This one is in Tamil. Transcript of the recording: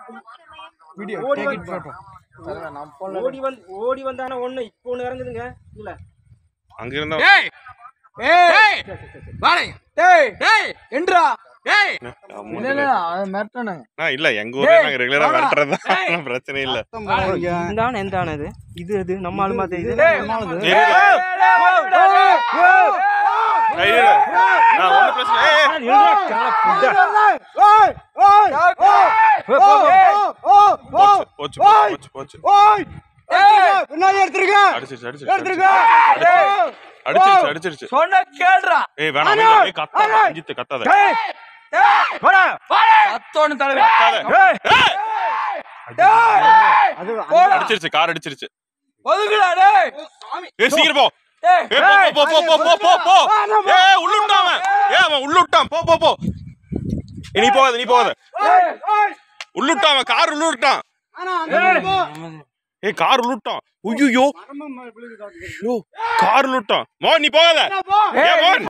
வீடியோ ஓடி டேக் வந்து- இட் போட்டோ நான் ஓடி வந்து ஓடி வந்தானா ஒண்ணு இப்போ ஒண்ணு இறங்குதுங்க இல்ல அங்க இருந்தா ஏய் ஏய் வாடே டேய் டேய் என்றா டேய் இல்ல இல்ல அது மிரட்டணுங்க நான் இல்ல எங்க ஊர்ல நாங்க ரெகுலரா விரட்டுறது தான் பிரச்சனை இல்ல இந்த ஆன எந்த ஆன இது இது அது நம்ம ஆளு மாதிரி இது டேய். நம்ம ஆளுது. ஏய், ஏய், ஏய், நான் ஒண்ணும் பிரச்சனை இல்ல. ஏய், ஏய். இருடா, சால புட்டா. போச்சு, போச்சு, போச்சு, போச்சு. எடுத்துருங்க அடிச்சிருச்சு, அடிச்சிருச்சு, அடிச்சிருச்சு. அடிச்சிருச்சு, அடிச்சிருச்சு. சொன்ன கேளுடா ஏய், வேணாம், வேணாம். ஏய், கத்தாத, ரஞ்சித், கத்தாத. அத்தோன்னு தலைவர் கத்தாத. அது போடா. அடிச்சிருச்சு, கார் அடிச்சிருச்சு. ஒதுக்குடா டேய் ஏய், சீக்கிரம் போ. ஏய் ஏய், போ, போ, போ, போ, போ, போ, போ. ஏய், உள்ள விட்டான் அவன். ஏய், அவன் உள்ள விட்டான். போ, போ, போ. ஏய், நீ போகாத, நீ போகாத. உள்ள விட்டான் அவன், கார் உள்ள விட்டான். ஏய், கார் உள்ள விட்டான். உய்யையோ. ஐயோ, கார் உள்ள விட்டான். மோகன், நீ போகாத. ஏய், மோகன்.